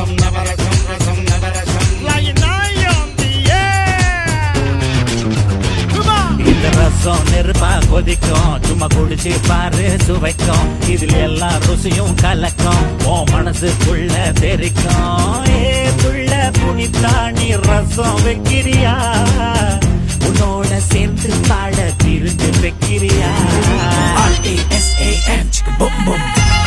Rasam நவரசம் rasam நவரசம் Flying high on the air. Come on. இந்த ரசம் நெருப்பா கொதிக்கும் சும்மா குடிச்சு பாரு சுவைக்கும் இதுல எல்லா ருசியும் கலக்கும் ஓ மனசுக்குள்ள தெரிக்கும் ஏ புள்ள புனித்தாணி ரசம் வைக்கிறியா உன்னோட சேர்ந்து பாட திருந்து வைக்கிறியா R-A-S-A-N, chicka boom boom.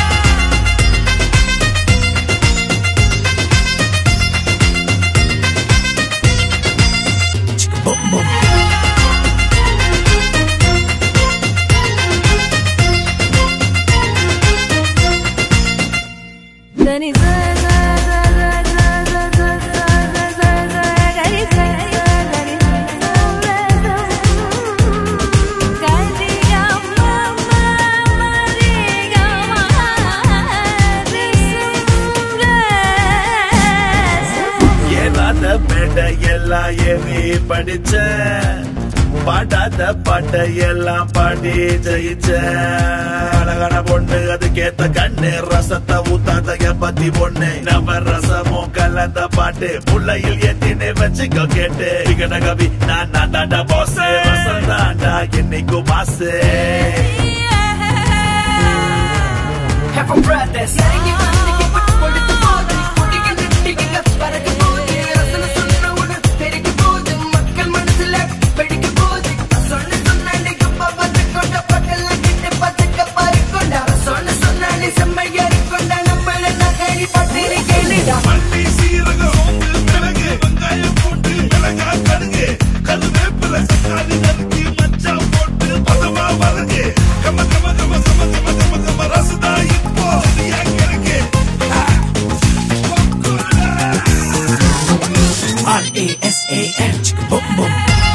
Chicka boom boom. Dani sa sa sa sa sa sa sa sa sa sa sa gari sa sa gari sa sa gari ga ma ma ma re ga ma re sa ஏறாத பேட்டை எல்லாம் ஏறி படிச்ச பாடாத பாட்டை எல்லாம் பாடி ஜெயிச்ச அழகான பொண்ணு அதுக்கேத்த கண்ணு ரசத்தை ஊத்தாத எம்பத்தி பொண்ணு நவ ரசமும் கலந்த பாட்டு புள்ளையில் எத்தினே வச்சுக்கோ கேட்டு விகட கவி நான் நான் தாண்டா போஸ் ரசம் தாண்டா என்னைக்கும் மாசு Have a brothers. இறங்கி வந்து இப்ப கொடுத்து போது குடிக்க நெட்டிக்க பறக்க போது ரசன சொன்ன உன பெருக்க போது மக்கள் மனசுல வெடிக்க போது சொன்ன சொன்னாலே கப்பா பார்த்து கொண்ட பக்கல்ல கிட்ட பார்த்துக்க பாரு கொண்டா சொன்ன சொன்னாலே செம்மையா கொண்ட நம்மள நகரி பட்டிரி கேளுடா மல்லி சீரகம் சோம்பு மிளகு வெங்காயம் போட்டு மிளகா கடுகு கருவேப்பிலை தக்காளி நறுக்கி மச்சான் போட்டு பதமா வதங்கு கம கம கம கம கம கம கம ரசதா இப்போ சரியா கிடக்கு R-A-S-A-N, chicka boom boom.